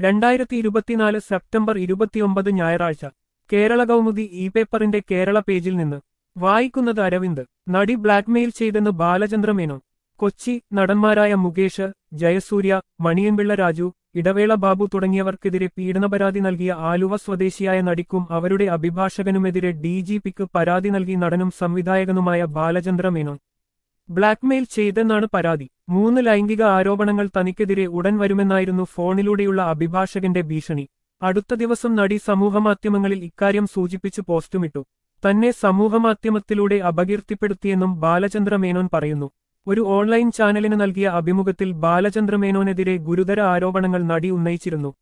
രണ്ടായിരത്തി ഇരുപത്തിനാല് സെപ്റ്റംബർ ഇരുപത്തിയൊമ്പത് ഞായറാഴ്ച കേരള കൗമുദി ഇ പേപ്പറിന്റെ കേരള പേജിൽ നിന്ന് വായിക്കുന്നത് അരവിന്ദ് നടി ബ്ലാക്ക്മെയിൽ ചെയ്തെന്ന് ബാലചന്ദ്ര മേനോൻ കൊച്ചി നടന്മാരായ മുകേഷ് ജയസൂര്യ മണിയൻപിള്ള രാജു ഇടവേള ബാബു തുടങ്ങിയവർക്കെതിരെ പീഡനപരാതി നൽകിയ ആലുവ സ്വദേശിയായ നടിക്കും അവരുടെ അഭിഭാഷകനുമെതിരെ ഡിജിപിക്ക് പരാതി നൽകി നടനും സംവിധായകനുമായ ബാലചന്ദ്ര മേനോൻ ബ്ലാക്ക്മെയിൽ ചെയ്തെന്നാണ് പരാതി മൂന്ന് ലൈംഗിക ആരോപണങ്ങൾ തനിക്കെതിരെ ഉടൻ വരുമെന്നായിരുന്നു ഫോണിലൂടെയുള്ള അഭിഭാഷകന്റെ ഭീഷണി അടുത്ത ദിവസം നടി സമൂഹമാധ്യമങ്ങളിൽ ഇക്കാര്യം സൂചിപ്പിച്ച് പോസ്റ്റുമിട്ടു തന്നെ സമൂഹമാധ്യമത്തിലൂടെ അപകീർത്തിപ്പെടുത്തിയെന്നും ബാലചന്ദ്ര മേനോൻ പറയുന്നു ഒരു ഓൺലൈൻ ചാനലിന് നൽകിയ അഭിമുഖത്തിൽ ബാലചന്ദ്ര മേനോനെതിരെ ഗുരുതര ആരോപണങ്ങൾ നടി ഉന്നയിച്ചിരുന്നു